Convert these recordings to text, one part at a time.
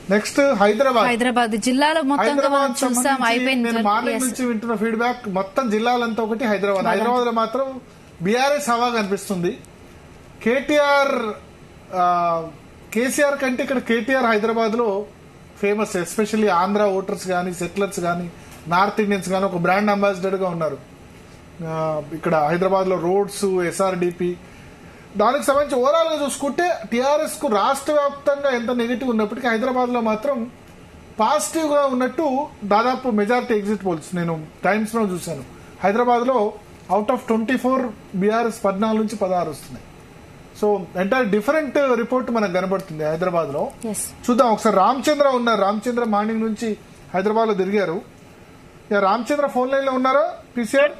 Next Hyderabad Hyderabad జిల్లాలో మొత్తంగా మనం హైదరాబాద్ చూసాం సంబంధించి అయిపోయింది నేను మార్నింగ్ Yes. నుంచి వింటున్న ఫీడ్బ్యాక్ మొత్తం జిల్లాలంతా ఒకటి హైదరాబాద్ హైదరాబాద్ లో మాత్రం బీఆర్ఎస్ హవా కనిపిస్తుంది కేటీఆర్ ఆ, కేసీఆర్ కంటే ఇక్కడ కేటీఆర్ హైదరాబాద్ లో ఫేమస్ ఎస్పెషల్లీ ఆంధ్ర ఓటర్స్ కానీ సెటిలర్స్ కానీ నార్త్ ఇండియన్స్ కానీ ఒక బ్రాండ్ అంబాసిడర్ గా ఉన్నారు ఆ, ఇక్కడ హైదరాబాద్ లో రోడ్స్ ఎస్ఆర్డిపి దానికి సంబంధించి ఓవరాల్ గా చూసుకుంటే టిఆర్ఎస్ కు రాష్ట్ర వ్యాప్తంగా ఎంత నెగిటివ్ ఉన్నప్పటికీ హైదరాబాద్ లో మాత్రం పాజిటివ్ గా ఉన్నట్టు దాదాపు మెజారిటీ ఎగ్జిట్ పోల్స్ నేను టైమ్స్ లో చూశాను హైదరాబాద్ లో out of twenty four BRS పద్నాలుగు నుంచి పదహారు వస్తున్నాయి సో ఎంటైర్ డిఫరెంట్ రిపోర్ట్ మనకు కనబడుతుంది హైదరాబాద్ లో Yes. చూద్దాం ఒకసారి రామచంద్ర ఉన్నారు రామచంద్ర మార్నింగ్ నుంచి హైదరాబాద్ లో తిరిగారు యా రామచంద్ర ఫోన్ లైన్ లో ఉన్నారా PCR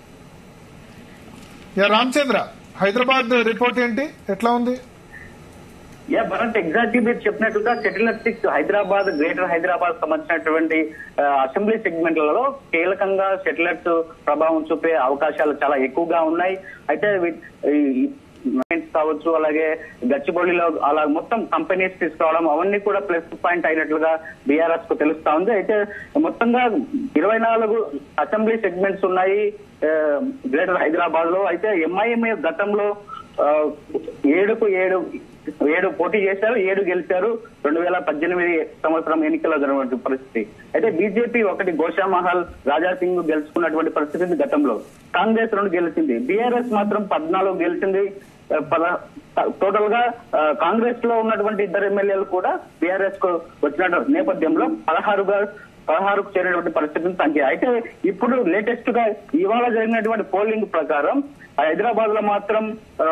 yeah Ramachandra Hyderabad report ఏంటి ఎట్లా ఉంది యా భరత్ ఎగ్జాక్ట్లీ మీరు చెప్పినట్టుగా సెటిలర్స్ హైదరాబాద్ గ్రేటర్ హైదరాబాద్ సంబంధించినటువంటి ఆ, అసెంబ్లీ సెగ్మెంట్లలో కీలకంగా సెటిలర్స్ ప్రభావం చూపే అవకాశాలు చాలా ఎక్కువగా ఉన్నాయి అయితే వీ- ఈ మెంట్స్ కావచ్చు అలాగే గచ్చిబౌలిలో అలా మొత్తం కంపెనీస్ తీసుకురావడం అవన్నీ కూడా ప్లస్ పాయింట్ అయినట్లుగా బీఆర్ఎస్ కు తెలుస్తా ఉంది అయితే మొత్తంగా ఇరవై నాలుగు అసెంబ్లీ సెగ్మెంట్స్ ఉన్నాయి ఆ, గ్రేటర్ హైదరాబాద్ లో అయితే ఎంఐఎంఏ గతంలో ఆ, ఏడుకు ఏడు ఏడు పోటీ చేశారు ఏడు గెలిచారు రెండు వేల పద్దెనిమిది సంవత్సరం ఎన్నికల్లో జరిగినటువంటి పరిస్థితి అయితే బీజేపీ ఒకటి గోషామహల్ రాజా సింగ్ గెలుచుకున్నటువంటి పరిస్థితి ఉంది గతంలో కాంగ్రెస్ రెండు గెలిచింది బీఆర్ఎస్ మాత్రం పద్నాలుగు గెలిచింది ఆ, పద- టోటల్ గా ఆ, కాంగ్రెస్ లో ఉన్నటువంటి ఇద్దరు ఎమ్మెల్యేలు కూడా బీఆర్ఎస్ కు వచ్చిన నేపథ్యంలో పదహారుగా పదహారుకు చేరినటువంటి పరిస్థితి సంఖ్య అయితే ఇప్పుడు లేటెస్ట్ గా ఇవాళ జరిగినటువంటి పోలింగ్ ప్రకారం హైదరాబాద్ లో మాత్రం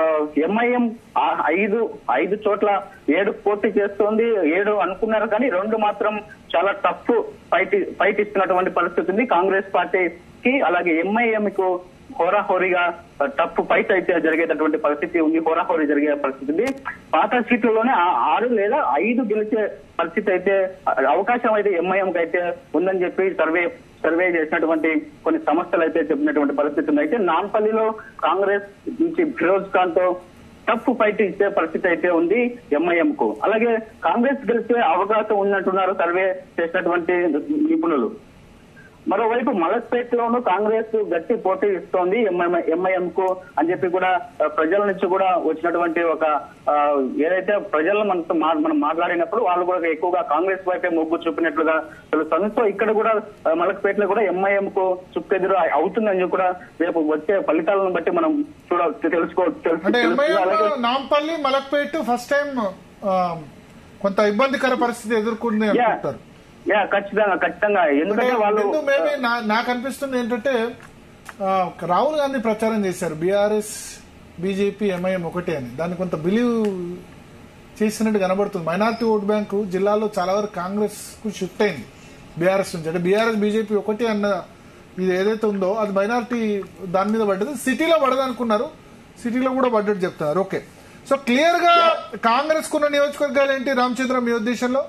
ఎంఐఎం ఐదు ఐదు చోట్ల ఏడు పోటీ చేస్తోంది ఏడు అనుకున్నారు కానీ రెండు మాత్రం చాలా టఫ్ ఫైట్ ఫైట్ ఇస్తున్నటువంటి పరిస్థితి ఉంది కాంగ్రెస్ పార్టీకి అలాగే ఎంఐఎం కు హోరాహోరీగా టఫ్ ఫైట్ అయితే జరిగేటటువంటి పరిస్థితి ఉంది హోరాహోరీ జరిగే పరిస్థితి ఉంది పాత సీట్లలోనే ఆ- ఆరు లేదా ఐదు గెలిచే పరిస్థితి అయితే అవకాశం అయితే ఎంఐఎం కి అయితే ఉందని చెప్పి సర్వే సర్వే చేసినటువంటి కొన్ని సంస్థలు అయితే చెప్పినటువంటి పరిస్థితి ఉంది అయితే నాంపల్లిలో కాంగ్రెస్ నుంచి ఫిరోజ్ ఖాన్ తో టఫ్ ఫైట్ ఇచ్చే పరిస్థితి అయితే ఉంది ఎంఐఎం కు అలాగే కాంగ్రెస్ గెలిచే అవకాశం ఉన్నట్టున్నారు సర్వే చేసినటువంటి నిపుణులు మరోవైపు మలక్పేటలోనూ కాంగ్రెస్ గట్టి పోటీ ఇస్తోంది ఎంఐఎం కు అని చెప్పి కూడా ఆ, ప్రజల నుంచి కూడా వచ్చినటువంటి ఒక ఆ, ఏదైతే ప్రజలను మనతో మా- మనం మాట్లాడినప్పుడు వాళ్ళు కూడా ఎక్కువగా కాంగ్రెస్ వైపే మొగ్గు చూపినట్లుగా తెలుస్తుంది సో ఇక్కడ కూడా ఆ, మలక్పేటలో కూడా ఎంఐఎం కు చుక్కెదురు అవుతుందని చెప్పి కూడా రేపు వచ్చే ఫలితాలను బట్టి మనం చూడ తెలుసుకో తెలుసు- అంటే తెలుస్తుంది. ఎంఐఎం అలాగే నాంపల్లి మలక్పేట్ ఫస్ట్ టైం కొంత ఇబ్బందికర పరిస్థితి ఎదుర్కొంది యా అనుకుంటారు యా ఖచ్చితంగా ఖచ్చితంగా ఎందుకంటే వాళ్ళు బిందు మేబీ నా- నాకు అనిపిస్తుంది ఏంటంటే ఆ, రాహుల్ గాంధీ ప్రచారం చేశారు బీఆర్ఎస్ బీజేపీ ఎంఐఎం ఒకటే అని దాన్ని కొంత బిలీవ్ చేసినట్టు కనబడుతుంది మైనార్టీ ఓట్ బ్యాంకు జిల్లాలో చాలా వరకు కాంగ్రెస్ కు షిఫ్ట్ అయింది బీఆర్ఎస్ నుంచి అంటే బీఆర్ఎస్ బీజేపీ ఒకటి అన్న ఇది ఏదైతే ఉందో అది మైనార్టీ దాని మీద పడ్డది సిటీలో పడదు అనుకున్నారు సిటీలో కూడా పడ్డట్టు చెప్తున్నారు ఓకే సో క్లియర్ గా కాంగ్రెస్ కున్న నియోజకవర్గాలు ఏంటి రామచంద్ర మీ ఉద్దేశంలో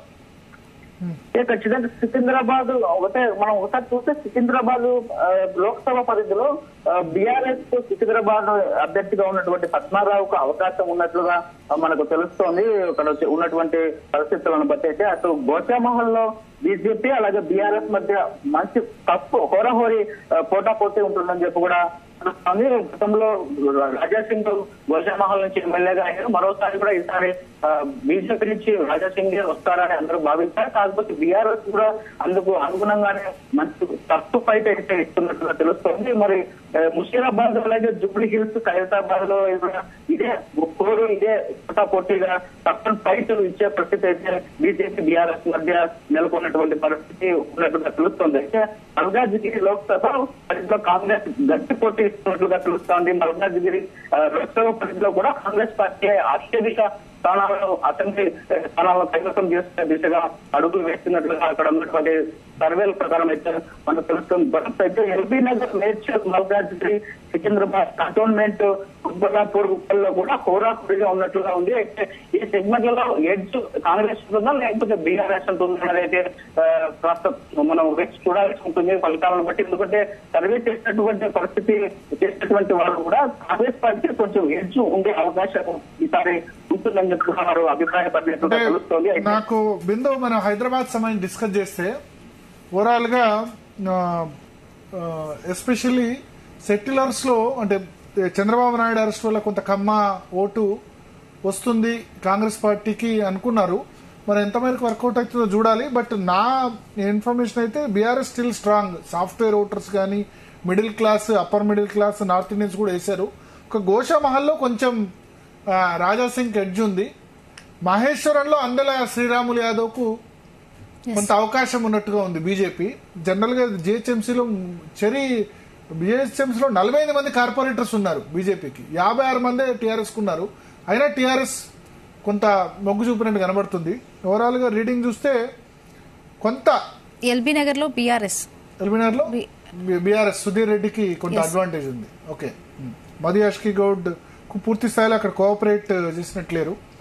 ఏ ఖచ్చితంగా సికింద్రాబాద్ ఒకటే మనం ఒకసారి చూస్తే సికింద్రాబాద్ ఆ, లోక్సభ పరిధిలో బీఆర్ఎస్ సికింద్రాబాద్ అభ్యర్థిగా ఉన్నటువంటి పద్మారావుకు అవకాశం ఉన్నట్లుగా ఆ, మనకు తెలుస్తోంది ఇక్కడ వచ్చి ఉన్నటువంటి పరిస్థితులను బట్టి అయితే అటు గోచామహల్ లో బీజేపీ అలాగే బీఆర్ఎస్ మధ్య మంచి తప్పు హోరాహోరీ ఆ, పోటాపోటీ ఉంటుందని చెప్పి కూడా తెలుస్తోంది గతంలో రాజా సింగ్ గోషామహల్ నుంచి ఎమ్మెల్యేగా అయ్యారు మరోసారి కూడా ఈసారి బీజేపీ నుంచి రాజా సింగ్ వస్తారని అందరూ భావించారు కాకపోతే బీఆర్ఎస్ కూడా అందుకు అనుగుణంగానే మంచి తప్పు ఫైట్ అయితే ఇస్తున్నట్టుగా తెలుస్తోంది మరి ఆ, ముషీరాబాద్ అలాగే జుబ్లీ హిల్స్ ఖైరతాబాద్ లో కూడా ఇదే కోరు ఇదే పోటా పోటీగా తప్పని ఫైట్ ఇచ్చే పరిస్థితి అయితే బీజేపీ బీఆర్ఎస్ మధ్య నెలకొన్నటువంటి పరిస్థితి ఉన్నట్టుగా తెలుస్తోంది అయితే మల్కాజ్గిరి లోక్సభ పరిధిలో కాంగ్రెస్ గట్టి పోటీ ఇస్తున్నట్లుగా తెలుస్తోంది మల్కాజ్గిరి ఆ, లోక్సభ పరిధిలో కూడా కాంగ్రెస్ పార్టీ అత్యధిక స్థానాలను అసెంబ్లీ స్థానాలను కైవసం చేస్తున్న దిశగా అడుగులు వేస్తున్నట్లుగా అక్కడ ఉన్నటువంటి సర్వేల ప్రకారం అయితే మనకు తెలుస్తుంది భరత్ అయితే ఎల్బీ నగర్ మేడ్చల్ మల్కాజ్గిరి సికింద్రాబాద్ కంటోన్మెంట్ కుబ్బలాపూర్ ఉప్పల్లో కూడా హోరాహోరీగా ఉన్నట్లుగా ఉంది అయితే ఈ సెగ్మెంట్లలో ఎడ్జ్ కాంగ్రెస్ ఉంటుందా లేకపోతే బీఆర్ఎస్ ఉంటుందా అనేది అయితే ఆ, కాస్త మనం వేచి చూడాల్సి ఉంటుంది ఫలితాలను బట్టి ఎందుకంటే సర్వే చేసినటువంటి పరిస్థితి చేసినటువంటి వాళ్ళు కూడా కాంగ్రెస్ పార్టీ కొంచెం ఎడ్జ్ ఉండే అవకాశం ఈసారి ఉంటుందని చెప్పి వారు అభిప్రాయపడినట్టుగా అంటే తెలుస్తోంది అయితే నాకు బిందు మనం హైదరాబాద్ సమయం డిస్కస్ చేస్తే ఓవరాల్ గా ఎస్పెషల్లీ సెటిలర్స్ లో అంటే చంద్రబాబు నాయుడు అరెస్ట్ వల్ల కొంత కమ్మ ఓటు వస్తుంది కాంగ్రెస్ పార్టీకి అనుకున్నారు మరి ఎంత మేరకు వర్కౌట్ అవుతుందో చూడాలి బట్ నా ఇన్ఫర్మేషన్ అయితే BRS still strong software voters కానీ middle class upper middle class north Indians కూడా వేశారు ఒక గోషా మహల్లో కొంచెం ఆ, రాజా సింగ్ ఎడ్జ్ ఉంది మహేశ్వరంలో అందల శ్రీరాములు యాదవ్ కు కొంత అవకాశం ఉన్నట్టుగా ఉంది బీజేపీ జనరల్ గా జిహెచ్ఎంసీలో చెరి బిహెచ్ఎంసీలో నలభై ఐదు మంది కార్పొరేటర్స్ ఉన్నారు బీజేపీకి యాభై ఆరు మంది టీఆర్ఎస్ ఉన్నారు అయినా టీఆర్ఎస్ కొంత మొగ్గు చూపినట్టు కనబడుతుంది ఓవరాల్ గా రీడింగ్ చూస్తే కొంత ఎల్బీ నగర్ లో బీఆర్ఎస్ ఎల్బీనగర్ లో బి- బీఆర్ఎస్ సుధీర్ రెడ్డికి కొంత Yes. అడ్వాంటేజ్ ఉంది ఓకే మధు యాష్కి గౌడ్ కు పూర్తి స్థాయిలో అక్కడ కోఆపరేట్ చేసినట్లేరు